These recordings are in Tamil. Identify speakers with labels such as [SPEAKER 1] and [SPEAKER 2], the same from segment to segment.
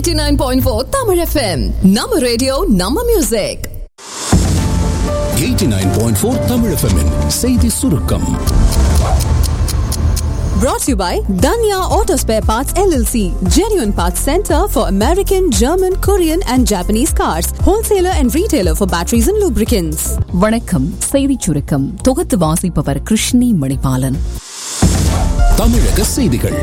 [SPEAKER 1] 89.4 Tamil FM. நம்ம ரேடியோ நம்ம மியூசிக்
[SPEAKER 2] 89.4 தமிழ் எஃப்எம்மின் செய்தி சுருக்கம்
[SPEAKER 1] brought to you by Danya Auto Spare Parts LLC, genuine parts center for American, German, Korean and Japanese cars, wholesaler and retailer for batteries and lubricants.
[SPEAKER 3] வணக்கம் செய்திச் சுருக்கம் தொகுத்து வாசிப்பவர் கிருஷ்ணி மணிபாலன்
[SPEAKER 2] தமிழக செய்திகள்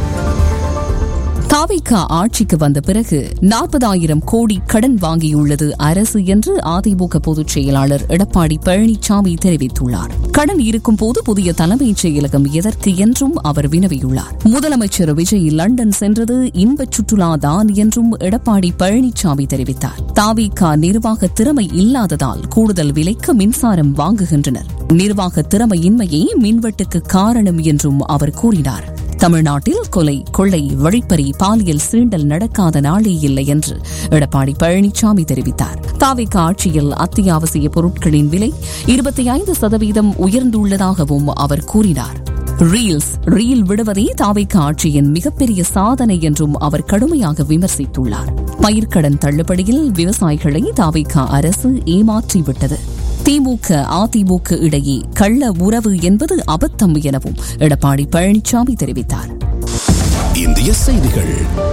[SPEAKER 3] தாவிகா ஆட்சிக்கு வந்த பிறகு நாற்பதாயிரம் கோடி கடன் வாங்கியுள்ளது அரசு என்று அதிமுக பொதுச் செயலாளர் எடப்பாடி பழனிசாமி தெரிவித்துள்ளார் கடன் இருக்கும் போது புதிய தலைமைச் செயலகம் எதற்கு என்றும் அவர் வினவியுள்ளார் முதலமைச்சர் விஜய் லண்டன் சென்றது இன்பச் சுற்றுலா தான் என்றும் எடப்பாடி பழனிசாமி தெரிவித்தார் தாவிகா நிர்வாக திறமை இல்லாததால் கூடுதல் விலைக்கு மின்சாரம் வாங்குகின்றனர் நிர்வாக திறமையின்மையே மின்வெட்டுக்கு காரணம் என்றும் அவர் கூறினார் தமிழ்நாட்டில் கொலை கொள்ளை வழிப்பறி பாலியல் சீண்டல் நடக்காத நாளே இல்லை என்று எடப்பாடி பழனிசாமி தெரிவித்தார் தாவிக ஆட்சியில் அத்தியாவசிய பொருட்களின் விலை இருபத்தி ஐந்து சதவீதம் உயர்ந்துள்ளதாகவும் அவர் கூறினார் ரீல்ஸ் ரீல் விடுவதே தாவிக ஆட்சியின் மிகப்பெரிய சாதனை என்றும் அவர் கடுமையாக விமர்சித்துள்ளார் பயிர்க்கடன் தள்ளுபடியில் விவசாயிகளை தாவிக அரசு ஏமாற்றிவிட்டது திமுக அதிமுக இடையே கள்ள உறவு என்பது அபத்தம் எனவும் எடப்பாடி பழனிசாமி தெரிவித்தார்
[SPEAKER 2] இந்திய செய்திகள்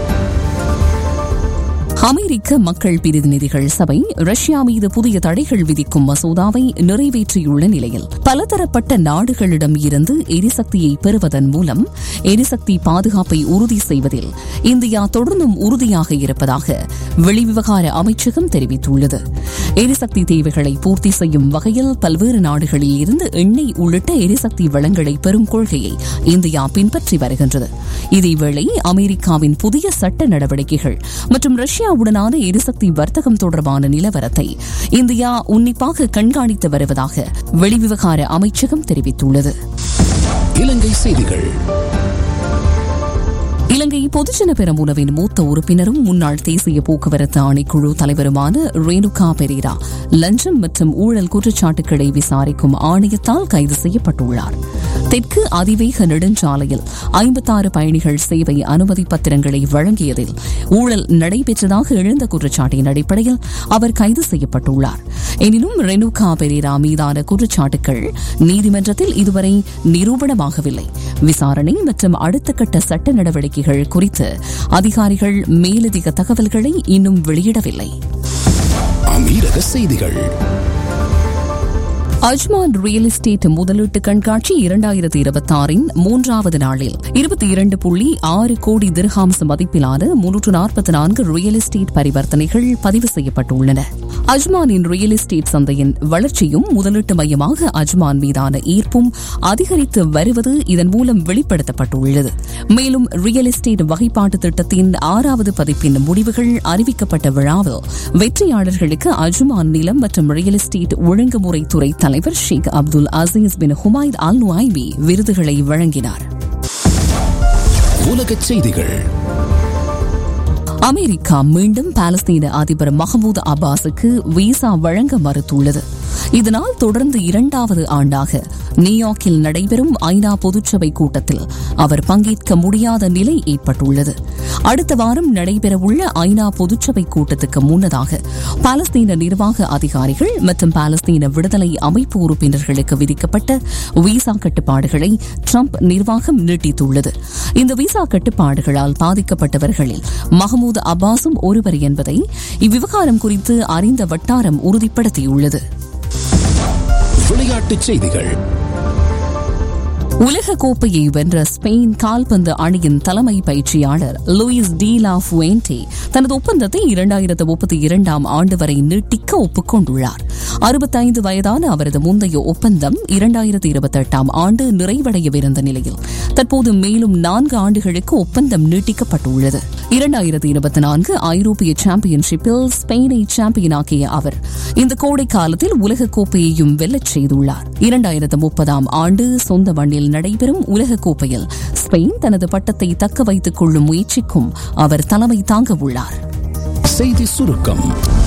[SPEAKER 3] அமெரிக்க மக்கள் பிரதிநிதிகள் சபை ரஷ்யா மீது புதிய தடைகள் விதிக்கும் மசோதாவை நிறைவேற்றியுள்ள நிலையில் பலதரப்பட்ட நாடுகளிடம் இருந்து எரிசக்தியை பெறுவதன் மூலம் எரிசக்தி பாதுகாப்பை உறுதி செய்வதில் இந்தியா தொடர்ந்தும் உறுதியாக இருப்பதாக வெளிவிவகார அமைச்சகம் தெரிவித்துள்ளது எரிசக்தி தேவைகளை பூர்த்தி செய்யும் வகையில் பல்வேறு நாடுகளில் இருந்து எண்ணெய் உள்ளிட்ட எரிசக்தி வளங்களை பெறும் கொள்கையை இந்தியா பின்பற்றி வருகின்றது இதேவேளை அமெரிக்காவின் புதிய சட்ட நடவடிக்கைகள் மற்றும் ரஷ்யாவுடனான எரிசக்தி வர்த்தகம் தொடர்பான நிலவரத்தை இந்தியா உன்னிப்பாக கண்காணித்து வருவதாக வெளிவிவகார அமைச்சகம் தெரிவித்துள்ளது
[SPEAKER 2] இலங்கை செய்திகள்
[SPEAKER 3] இலங்கை பொதுஜன பெரமுனவின் மூத்த உறுப்பினரும் முன்னாள் தேசிய போக்குவரத்து ஆணைக்குழு தலைவருமான ரேணுகா பெரேரா லஞ்சம் மற்றும் ஊழல் குற்றச்சாட்டுகளை விசாரிக்கும் ஆணையத்தால் கைது செய்யப்பட்டுள்ளார் தெற்கு அதிவேக நெடுஞ்சாலையில் ஐம்பத்தாறு பயணிகள் சேவை அனுமதி பத்திரங்களை வழங்கியதில் ஊழல் நடைபெற்றதாக எழுந்த குற்றச்சாட்டின் அடிப்படையில் அவர் கைது செய்யப்பட்டுள்ளார் எனினும் ரெனுகா பெரேரா மீதான குற்றச்சாட்டுகள் நீதிமன்றத்தில் இதுவரை நிரூபணமாகவில்லை விசாரணை மற்றும் அடுத்த கட்ட சட்ட நடவடிக்கைகள் குறித்து அதிகாரிகள் மேலதிக தகவல்களை இன்னும் வெளியிடவில்லை
[SPEAKER 2] அமீரக செய்திகள்
[SPEAKER 3] அஜ்மான் ரியல் எஸ்டேட் முதலீட்டு கண்காட்சி இரண்டாயிரத்தி இருபத்தி ஆறின் மூன்றாவது நாளில் இருபத்தி இரண்டு புள்ளி ஆறு கோடி திர்ஹாம்ஸ் மதிப்பிலான முன்னூற்று நாற்பத்தி நான்கு ரியல் எஸ்டேட் பரிவர்த்தனைகள் பதிவு செய்யப்பட்டுள்ளன அஜ்மானின் ரியல் எஸ்டேட் சந்தையின் வளர்ச்சியும் முதலீட்டு மையமாக அஜ்மான் மீதான ஈர்ப்பும் அதிகரித்து வருவது இதன் மூலம் வெளிப்படுத்தப்பட்டுள்ளது மேலும் ரியல் எஸ்டேட் வகைப்பாட்டு திட்டத்தின் ஆறாவது பதிப்பின் முடிவுகள் அறிவிக்கப்பட்ட விழாவில் வெற்றியாளர்களுக்கு அஜ்மான் நிலம் மற்றும் ரியல் எஸ்டேட் ஒழுங்குமுறை துறை தலைவர் ஷேக் அப்துல் அசீஸ் பின் ஹுமாயித் அல் நுஐபி விருதுகளை வழங்கினார்
[SPEAKER 2] உலகச் செய்திகள்
[SPEAKER 3] அமெரிக்கா மீண்டும் பாலஸ்தீன அதிபர் மஹமூத் அப்பாஸுக்கு விசா வழங்க மறுத்துள்ளது இதனால் தொடர்ந்து இரண்டாவது ஆண்டாக நியூயார்க்கில் நடைபெறும் ஐநா பொதுச்சபை கூட்டத்தில் அவர் பங்கேற்க முடியாத நிலை ஏற்பட்டுள்ளது அடுத்த வாரம் நடைபெறவுள்ள ஐநா பொதுச்சபை கூட்டத்துக்கு முன்னதாக பாலஸ்தீன நிர்வாக அதிகாரிகள் மற்றும் பாலஸ்தீன விடுதலை அமைப்பு உறுப்பினர்களுக்கு விதிக்கப்பட்ட விசா கட்டுப்பாடுகளை ட்ரம்ப் நிர்வாகம் நீட்டித்துள்ளது இந்த விசா கட்டுப்பாடுகளால் பாதிக்கப்பட்டவர்களில் மஹமூத் அப்பாஸும் ஒருவர் என்பதை இவ்விவகாரம் குறித்து அறிந்த வட்டாரம் உறுதிப்படுத்தியுள்ளது
[SPEAKER 2] விளையாட்டுச் செய்திகள்
[SPEAKER 3] உலக கோப்பையை வென்ற ஸ்பெயின் கால்பந்து அணியின் தலைமை பயிற்சியாளர் லூயிஸ் டி லா ஃபுவேன்டே தனது ஒப்பந்தத்தை இரண்டாயிரத்து முப்பத்தி இரண்டாம் ஆண்டு வரை நீட்டிக்க ஒப்புக்கொண்டுள்ளார் அறுபத்தைந்து வயதான அவரது முந்தைய ஒப்பந்தம் இரண்டாயிரத்து இருபத்தி எட்டாம் ஆண்டு நிறைவடையவிருந்த நிலையில் தற்போது மேலும் நான்கு ஆண்டுகளுக்கு ஒப்பந்தம் நீட்டிக்கப்பட்டுள்ளது இரண்டாயிரத்து இருபத்தி நான்கு ஐரோப்பிய சாம்பியன்ஷிப்பில் ஸ்பெயினை சாம்பியனாக்கிய அவர் இந்த கோடை காலத்தில் உலக கோப்பையையும் வெல்லச் செய்துள்ளார் இரண்டாயிரத்து முப்பதாம் ஆண்டு சொந்த மண்ணில் நடைபெறும் உலக கோப்பையில் ஸ்பெயின் தனது பட்டத்தை தக்க வைத்துக் கொள்ளும் முயற்சிக்கும் அவர் தலைமை தாங்க உள்ளார்
[SPEAKER 2] செய்தி சுருக்கம்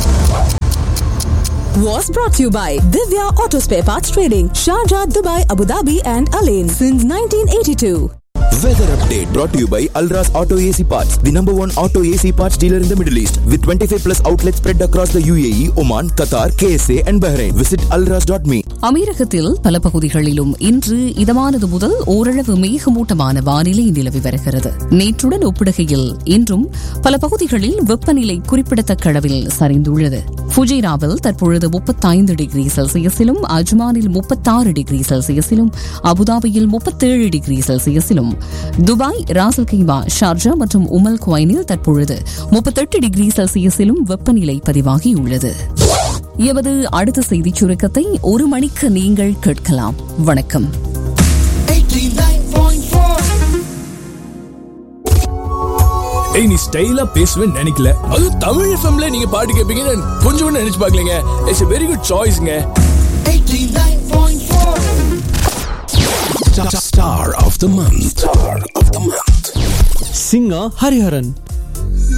[SPEAKER 1] Was brought to you by Divya Auto Spare Parts Trading, Sharjah, Dubai, Abu Dhabi, and Alain since 1982.
[SPEAKER 4] Weather update brought to you by Alras Auto AC Parts, the number one auto AC parts dealer in the Middle East, with 25 plus outlets spread across the UAE, Oman, Qatar, KSA, and Bahrain. Visit alras.me.
[SPEAKER 3] அமீரகத்தில் பல பகுதிகளிலும் இன்று இதமானது முதல் ஓரளவு மேகமூட்டமான வானிலை நிலவி வருகிறது நேற்றுடன் ஒப்பிடுகையில் இன்றும் பல பகுதிகளில் வெப்பநிலை குறிப்பிடத்தக்க அளவில் சரிந்துள்ளது ஃபுஜைராவில் தற்பொழுது முப்பத்தைந்து டிகிரி செல்சியஸிலும் அஜ்மானில் முப்பத்தாறு டிகிரி செல்சியஸிலும் அபுதாபியில் முப்பத்தேழு டிகிரி செல்சியஸிலும் துபாய் ராசல் கைமா ஷார்ஜா மற்றும் உமல் குவைனில் தற்பொழுது முப்பத்தெட்டு டிகிரி செல்சியஸிலும் வெப்பநிலை பதிவாகியுள்ளது எமது அடுத்த செய்திச் சுருக்கத்தை ஒரு மணிக்கு நீங்கள் கேட்கலாம் வணக்கம்
[SPEAKER 5] ஏய் நீ ஸ்டைலா பேசுவேன்னு நினைக்கல அதுவும் தமிழ் எஃப்எம்ல நீங்க பாட்டு கேட்பீங்கன்னு கொஞ்சம் கூட நினைச்சு பார்க்கலங்க இட்ஸ் வெரி குட் சாய்ஸ்ங்க
[SPEAKER 2] Star of the month. Star of the month.
[SPEAKER 6] singer Hariharan.